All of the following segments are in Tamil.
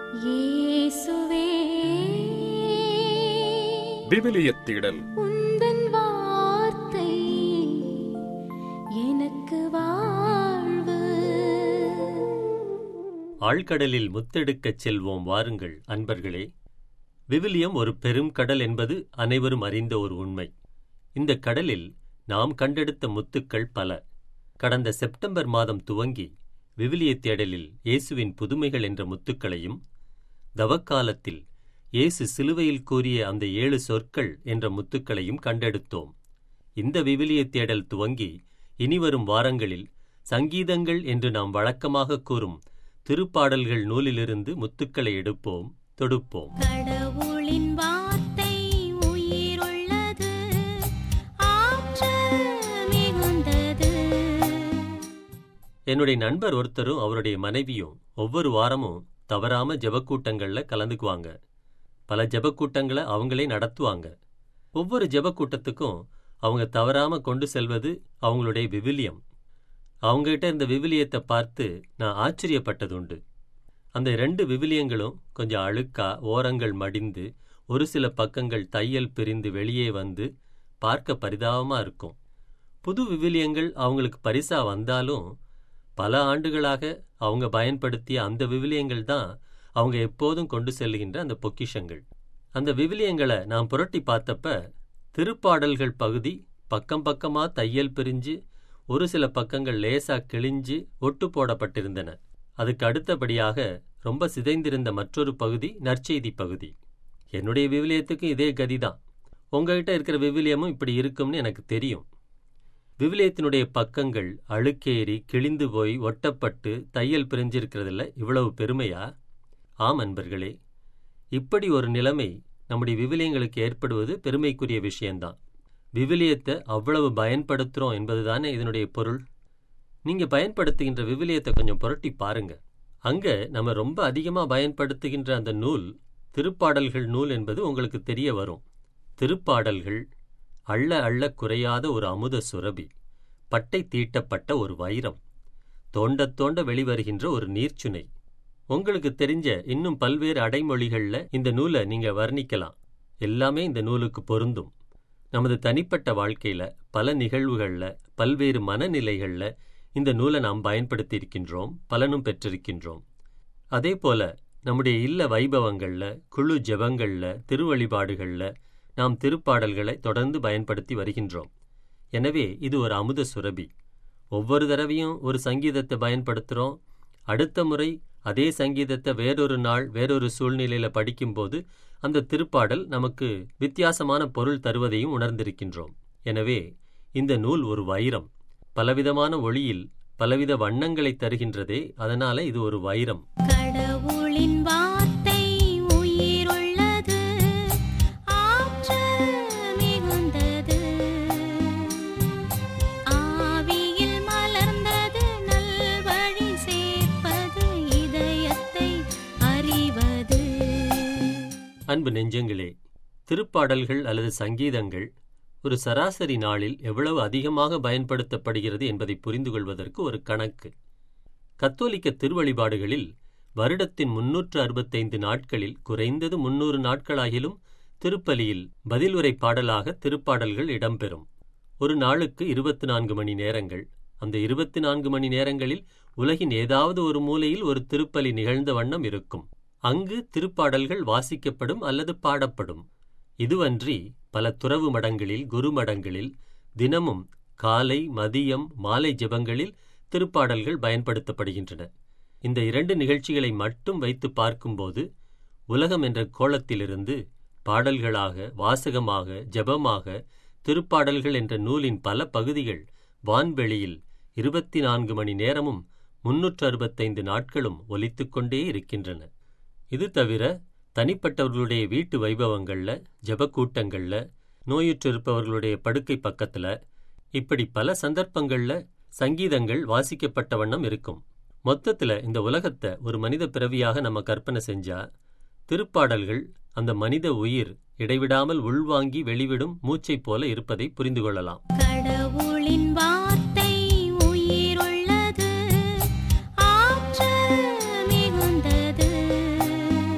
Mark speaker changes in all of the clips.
Speaker 1: இயேசுவே
Speaker 2: விவிலியத் தேடல்
Speaker 1: உந்தன் வார்த்தை எனக்கு வாழ்வு
Speaker 3: ஆழ்கடலில் முத்தெடுக்கச் செல்வோம் வாருங்கள் அன்பர்களே விவிலியம் ஒரு பெரும் கடல் என்பது அனைவரும் அறிந்த ஒரு உண்மை இந்த கடலில் நாம் கண்டெடுத்த முத்துக்கள் பல கடந்த செப்டம்பர் மாதம் துவங்கி விவிலிய தேடலில் இயேசுவின் புதுமைகள் என்ற முத்துக்களையும் தவக்காலத்தில் இயேசு சிலுவையில் கூறிய அந்த ஏழு சொற்கள் என்ற முத்துக்களையும் கண்டெடுத்தோம் இந்த விவிலிய தேடல் துவங்கி இனிவரும் வாரங்களில் சங்கீதங்கள் என்று நாம் வழக்கமாக கூறும் திருப்பாடல்கள் நூலிலிருந்து முத்துக்களை எடுப்போம் தொடுப்போம்
Speaker 1: கடவுளின் வார்த்தை உயிருள்ளது ஆற்றல் மிகுந்தது
Speaker 3: என்னுடைய நண்பர் ஒருத்தரும் அவருடைய மனைவியும் ஒவ்வொரு வாரமும் தவறாம ஜெபக்கூட்டங்கள்ல கலந்துக்குவாங்க பல ஜெபக்கூட்டங்களை அவங்களே நடத்துவாங்க ஒவ்வொரு ஜெபக்கூட்டத்துக்கும் அவங்க தவறாம கொண்டு செல்வது அவங்களுடைய விவிலியம் அவங்ககிட்ட இந்த விவிலியத்தை பார்த்து நான் ஆச்சரியப்பட்டதுண்டு அந்த ரெண்டு விவிலியங்களும் கொஞ்சம் அழுக்கா ஓரங்கள் மடிந்து ஒரு சில பக்கங்கள் தையல் பிரிந்து வெளியே வந்து பார்க்க பரிதாபமா இருக்கும் புது விவிலியங்கள் அவங்களுக்கு பரிசா வந்தாலும் பல ஆண்டுகளாக அவங்க பயன்படுத்திய அந்த விவிலியங்கள் தான் அவங்க எப்போதும் கொண்டு செல்லுகின்ற அந்த பொக்கிஷங்கள் அந்த விவிலியங்களை நான் புரட்டி பார்த்தப்ப திருப்பாடல்கள் பகுதி பக்கம் பக்கமா தையல் பிரிஞ்சு ஒரு சில பக்கங்கள் லேசா கிழிஞ்சு ஒட்டு போடப்பட்டிருந்தன அதுக்கு அடுத்தபடியாக ரொம்ப சிதைந்திருந்த மற்றொரு பகுதி நற்செய்தி பகுதி என்னுடைய விவிலியத்துக்கும் இதே கதிதான் உங்ககிட்ட இருக்கிற விவிலியமும் இப்படி இருக்கும்னு எனக்கு தெரியும் விவிலியத்தினுடைய பக்கங்கள் அழுக்கேறி கிழிந்து போய் ஒட்டப்பட்டு தையல் பிரிஞ்சிருக்கிறதுல இவ்வளவு பெருமையா ஆம் அன்பர்களே இப்படி ஒரு நிலைமை நம்முடைய விவிலியங்களுக்கு ஏற்படுவது பெருமைக்குரிய விஷயம்தான் விவிலியத்தை அவ்வளவு பயன்படுத்துறோம் என்பதுதானே இதனுடைய பொருள் நீங்க பயன்படுத்துகின்ற விவிலியத்தை கொஞ்சம் புரட்டி பாருங்க அங்க நம்ம ரொம்ப அதிகமா பயன்படுத்துகின்ற அந்த நூல் திருப்பாடல்கள் நூல் என்பது உங்களுக்கு தெரிய வரும் திருப்பாடல்கள் அள்ள அள்ள குறையாத ஒரு அமுத சுரபி பட்டை தீட்டப்பட்ட ஒரு வைரம் தோண்டத் தோண்ட வெளிவருகின்ற ஒரு நீர்ச்சுனை உங்களுக்கு தெரிஞ்ச இன்னும் பல்வேறு அடைமொழிகள்ல இந்த நூலை நீங்க வர்ணிக்கலாம் எல்லாமே இந்த நூலுக்கு பொருந்தும் நமது தனிப்பட்ட வாழ்க்கையில பல நிகழ்வுகள்ல பல்வேறு மனநிலைகள்ல இந்த நூலை நாம் பயன்படுத்தி இருக்கின்றோம் பலனும் பெற்றிருக்கின்றோம் அதே போல நம்முடைய இல்ல வைபவங்கள்ல குழு ஜெபங்கள்ல திருவழிபாடுகள்ல நாம் திருப்பாடல்களை தொடர்ந்து பயன்படுத்தி வருகின்றோம் எனவே இது ஒரு அமுத சுரபி ஒவ்வொரு தடவையும் ஒரு சங்கீதத்தை பயன்படுத்துகிறோம் அடுத்த முறை அதே சங்கீதத்தை வேறொரு நாள் வேறொரு சூழ்நிலையில படிக்கும்போது அந்த திருப்பாடல் நமக்கு வித்தியாசமான பொருள் தருவதையும் உணர்ந்திருக்கின்றோம் எனவே இந்த நூல் ஒரு வைரம் பலவிதமான ஒளியில் பலவித வண்ணங்களை தருகின்றதே அதனால இது ஒரு வைரம்
Speaker 1: கடவுளின் வார்த்தை உயிருள்ளது ஆற்றல் மிகுந்தது ஆவியில் மலர்ந்தது நல்வழி சேர்ப்பது இதயத்தை அறிவது
Speaker 3: அன்பு நெஞ்சங்களே திருப்பாடல்கள் அல்லது சங்கீதங்கள் ஒரு சராசரி நாளில் எவ்வளவு அதிகமாக பயன்படுத்தப்படுகிறது என்பதை புரிந்து கொள்வதற்கு ஒரு கணக்கு கத்தோலிக்க திருவழிபாடுகளில் வருடத்தின் முன்னூற்று அறுபத்தைந்து நாட்களில் குறைந்தது முன்னூறு நாட்களாகிலும் திருப்பலியில் பதிலுரை பாடலாக திருப்பாடல்கள் இடம்பெறும் ஒரு நாளுக்கு இருபத்தி நான்கு மணி நேரங்கள் அந்த இருபத்தி நான்கு மணி நேரங்களில் உலகின் ஏதாவது ஒரு மூலையில் ஒரு திருப்பலி நிகழ்ந்த வண்ணம் இருக்கும் அங்கு திருப்பாடல்கள் வாசிக்கப்படும் அல்லது பாடப்படும் இதுவன்றி பல துறவு மடங்களில் குரு மடங்களில் தினமும் காலை மதியம் மாலை ஜெபங்களில் திருப்பாடல்கள் பயன்படுத்தப்படுகின்றன இந்த இரண்டு நிகழ்ச்சிகளை மட்டும் வைத்து பார்க்கும்போது உலகம் என்ற கோலத்திலிருந்து பாடல்களாக வாசகமாக ஜெபமாக திருப்பாடல்கள் என்ற நூலின் பல பகுதிகள் வான்வெளியில் இருபத்தி நான்கு மணி நேரமும் முன்னூற்று அறுபத்தைந்து நாட்களும் ஒலித்துக் கொண்டே இருக்கின்றன இது தவிர தனிப்பட்டவர்களுடைய வீட்டு வைபவங்கள்ல ஜெபக்கூட்டங்கள்ல நோயுற்றிருப்பவர்களுடைய படுக்கை பக்கத்துல இப்படி பல சந்தர்ப்பங்கள்ல சங்கீதங்கள் வாசிக்கப்பட்ட வண்ணம் இருக்கும் மொத்தத்துல இந்த உலகத்தை ஒரு மனித பிறவியாக நம்ம கற்பனை செஞ்சா திருப்பாடல்கள் அந்த மனித உயிர் இடைவிடாமல் உள்வாங்கி வெளிவிடும் மூச்சைப் போல இருப்பதை புரிந்து கொள்ளலாம்
Speaker 1: கடவுளின் வார்த்தை உயிருள்ளது ஆற்றல் மிகுந்தது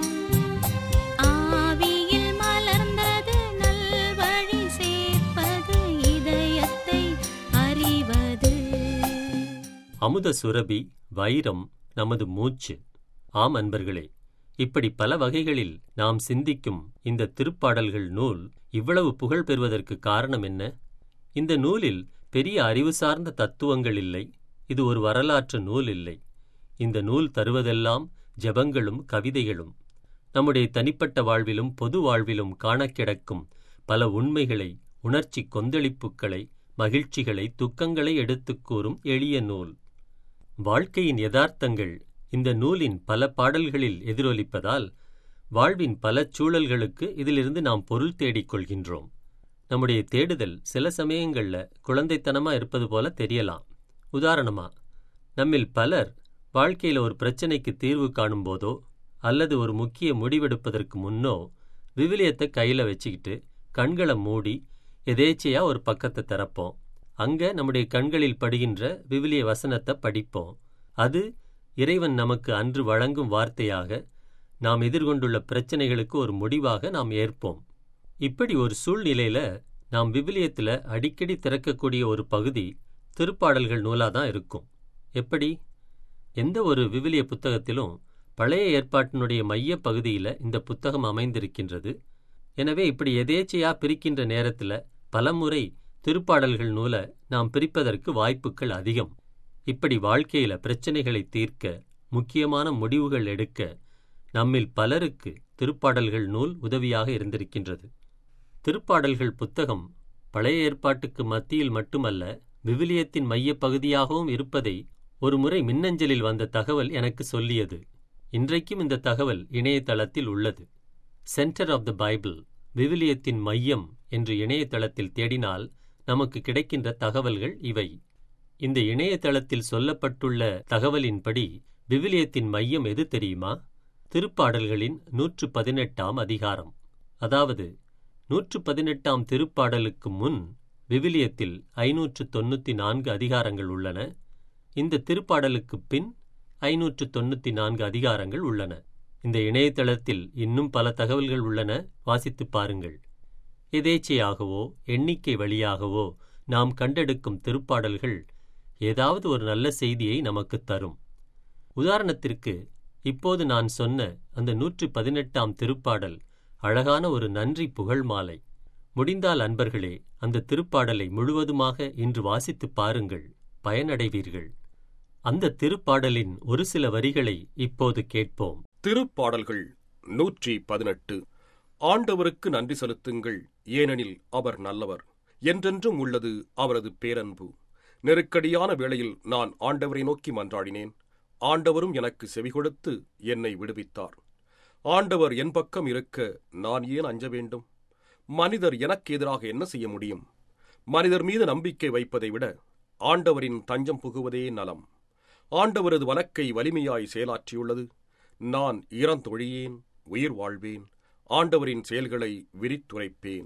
Speaker 3: அமுத சுரபி வைரம் நமது மூச்சு ஆம் அன்பர்களே இப்படி பல வகைகளில் நாம் சிந்திக்கும் இந்த திருப்பாடல்கள் நூல் இவ்வளவு புகழ் பெறுவதற்கு காரணம் என்ன இந்த நூலில் பெரிய அறிவு சார்ந்த தத்துவங்கள் இல்லை இது ஒரு வரலாற்று நூல் இல்லை இந்த நூல் தருவதெல்லாம் ஜெபங்களும் கவிதைகளும் நம்முடைய தனிப்பட்ட வாழ்விலும் பொது வாழ்விலும் காணக் கிடக்கும் பல உண்மைகளை உணர்ச்சி கொந்தளிப்புக்களை மகிழ்ச்சிகளை துக்கங்களை எடுத்துக் கூறும் எளிய நூல் வாழ்க்கையின் யதார்த்தங்கள் இந்த நூலின் பல பாடல்களில் எதிரொலிப்பதால் வாழ்வின் பல சூழல்களுக்கு இதிலிருந்து நாம் பொருள் தேடிக் கொள்கின்றோம் நம்முடைய தேடுதல் சில சமயங்கள்ல குழந்தைத்தனமா இருப்பது போல தெரியலாம் உதாரணமா நம்மில் பலர் வாழ்க்கையில ஒரு பிரச்சனைக்கு தீர்வு காணும் போதோ அல்லது ஒரு முக்கிய முடிவெடுப்பதற்கு முன்னோ விவிலியத்தை கையில வச்சுக்கிட்டு கண்களை மூடி எதேச்சையா ஒரு பக்கத்தை திறப்போம் அங்க நம்முடைய கண்களில் படுகின்ற விவிலிய வசனத்தை படிப்போம் அது இறைவன் நமக்கு அன்று வழங்கும் வார்த்தையாக நாம் எதிர்கொண்டுள்ள பிரச்சனைகளுக்கு ஒரு முடிவாக நாம் ஏற்போம் இப்படி ஒரு சூழ்நிலையில நாம் விவிலியத்துல அடிக்கடி திறக்கக்கூடிய ஒரு பகுதி திருப்பாடல்கள் நூலா தான் இருக்கும் எப்படி எந்த ஒரு விவிலிய புத்தகத்திலும் பழைய ஏற்பாட்டினுடைய மைய பகுதியில இந்த புத்தகம் அமைந்திருக்கின்றது எனவே இப்படி எதேச்சையா பிரிக்கின்ற நேரத்துல பலமுறை திருப்பாடல்கள் நூலை நாம் பிரிப்பதற்கு வாய்ப்புகள் அதிகம் இப்படி வாழ்க்கையில பிரச்சனைகளை தீர்க்க முக்கியமான முடிவுகள் எடுக்க நம்மில் பலருக்கு திருப்பாடல்கள் நூல் உதவியாக இருந்திருக்கின்றது திருப்பாடல்கள் புத்தகம் பழைய ஏற்பாட்டுக்கு மத்தியில் மட்டுமல்ல விவிலியத்தின் மையப் பகுதியாகவும் இருப்பதை ஒரு முறை மின்னஞ்சலில் வந்த தகவல் எனக்கு சொல்லியது இன்றைக்கும் இந்த தகவல் இணையதளத்தில் உள்ளது சென்டர் ஆஃப் த பைபிள் விவிலியத்தின் மையம் என்று இணையதளத்தில் தேடினால் நமக்கு கிடைக்கின்ற தகவல்கள் இவை இந்த இணையதளத்தில் சொல்லப்பட்டுள்ள தகவலின்படி விவிலியத்தின் மையம் எது தெரியுமா திருப்பாடல்களின் நூற்று பதினெட்டாம் அதிகாரம் அதாவது நூற்று பதினெட்டாம் திருப்பாடலுக்கு முன் விவிலியத்தில் ஐநூற்று தொண்ணூத்தி நான்கு அதிகாரங்கள் உள்ளன இந்த திருப்பாடலுக்கு பின் ஐநூற்று தொண்ணூத்தி நான்கு அதிகாரங்கள் உள்ளன இந்த இணையதளத்தில் இன்னும் பல தகவல்கள் உள்ளன வாசித்துப் பாருங்கள் எதேச்சையாகவோ எண்ணிக்கை வழியாகவோ நாம் கண்டெடுக்கும் திருப்பாடல்கள் ஏதாவது ஒரு நல்ல செய்தியை நமக்குத் தரும் உதாரணத்திற்கு இப்போது நான் சொன்ன அந்த நூற்று பதினெட்டாம் திருப்பாடல் அழகான ஒரு நன்றி புகழ் மாலை முடிந்தால் அன்பர்களே அந்த திருப்பாடலை முழுவதுமாக இன்று வாசித்துப் பாருங்கள் பயனடைவீர்கள் அந்த திருப்பாடலின் ஒரு சில வரிகளை இப்போது கேட்போம்
Speaker 2: திருப்பாடல்கள் நூற்றி பதினெட்டு ஆண்டவருக்கு நன்றி செலுத்துங்கள் ஏனெனில் அவர் நல்லவர் என்றென்றும் உள்ளது அவரது பேரன்பு நெருக்கடியான வேளையில் நான் ஆண்டவரை நோக்கி மன்றாடினேன் ஆண்டவரும் எனக்கு செவிகொடுத்து என்னை விடுவித்தார் ஆண்டவர் என் பக்கம் இருக்க நான் ஏன் அஞ்ச வேண்டும் மனிதர் எனக்கு எதிராக என்ன செய்ய முடியும் மனிதர் மீது நம்பிக்கை வைப்பதை விட ஆண்டவரின் தஞ்சம் புகுவதே நலம் ஆண்டவரது வழக்கை வலிமையாய் செயலாற்றியுள்ளது நான் இறந்தொழியேன் உயிர் வாழ்வேன் ஆண்டவரின் செயல்களை விரித்துரைப்பேன்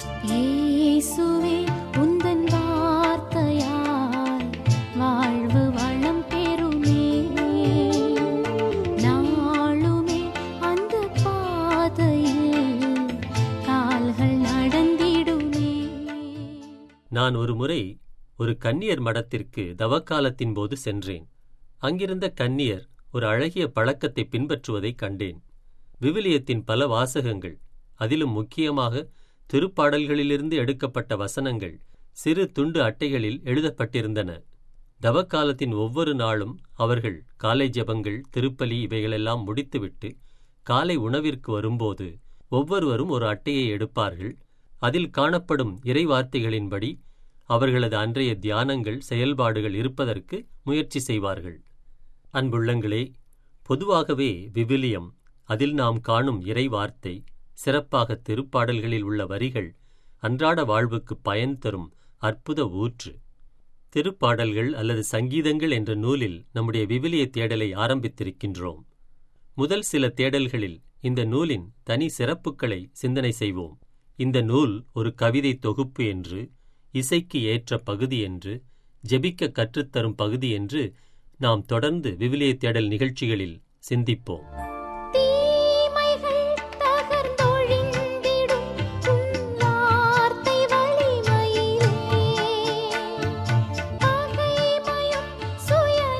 Speaker 1: இயேசுவே உந்தன் வார்த்தையால் வாழ்வு வளம் பெறுமே நாளுமே அந்த பாதையில் கால்கள் நடந்திடுமே
Speaker 3: நான் ஒரு முறை ஒரு கன்னியர் மடத்திற்கு தவக்காலத்தின் போது சென்றேன் அங்கிருந்த கன்னியர் ஒரு அழகிய பழக்கத்தை பின்பற்றுவதைக் கண்டேன் விவிலியத்தின் பல வாசகங்கள் அதிலும் முக்கியமாக திருப்பாடல்களிலிருந்து எடுக்கப்பட்ட வசனங்கள் சிறு துண்டு அட்டைகளில் எழுதப்பட்டிருந்தன தவக்காலத்தின் ஒவ்வொரு நாளும் அவர்கள் காலை ஜெபங்கள் திருப்பலி இவைகளெல்லாம் முடித்துவிட்டு காலை உணவிற்கு வரும்போது ஒவ்வொருவரும் ஒரு அட்டையை எடுப்பார்கள் அதில் காணப்படும் இறைவார்த்தைகளின்படி அவர்களது அன்றைய தியானங்கள் செயல்பாடுகள் இருப்பதற்கு முயற்சி செய்வார்கள் அன்புள்ளங்களே பொதுவாகவே விவிலியம் அதில் நாம் காணும் இறைவார்த்தை சிறப்பாக திருப்பாடல்களில் உள்ள வரிகள் அன்றாட வாழ்வுக்கு பயன் தரும் அற்புத ஊற்று திருப்பாடல்கள் அல்லது சங்கீதங்கள் என்ற நூலில் நம்முடைய விவிலிய தேடலை ஆரம்பித்திருக்கின்றோம் முதல் சில தேடல்களில் இந்த நூலின் தனி சிறப்புகளை சிந்தனை செய்வோம் இந்த நூல் ஒரு கவிதை தொகுப்பு என்று இசைக்கு ஏற்ற பகுதி என்று ஜெபிக்க கற்றுத்தரும் பகுதி என்று நாம் தொடர்ந்து விவிலிய தேடல் நிகழ்ச்சிகளில் சிந்திப்போம்
Speaker 1: தீமைகள் தகர்ந்தொழிந்திடும் உன் வார்த்தை வலிமையிலே பகைமையும் சுயநலமும்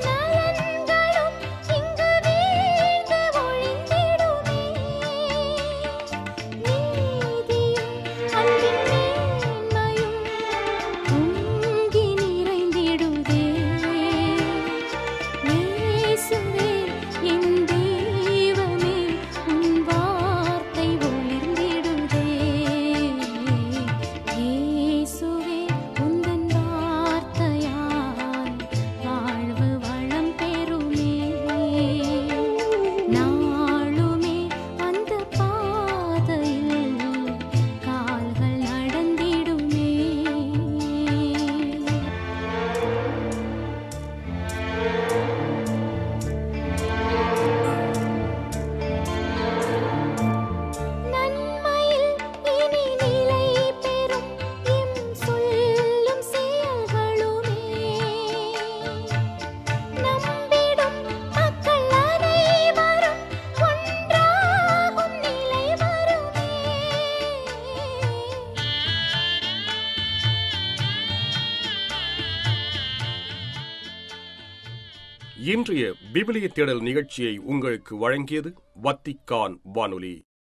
Speaker 2: இன்றைய விவிலிய தேடல் நிகழ்ச்சியை உங்களுக்கு வழங்கியது வத்திக்கான் வானொலி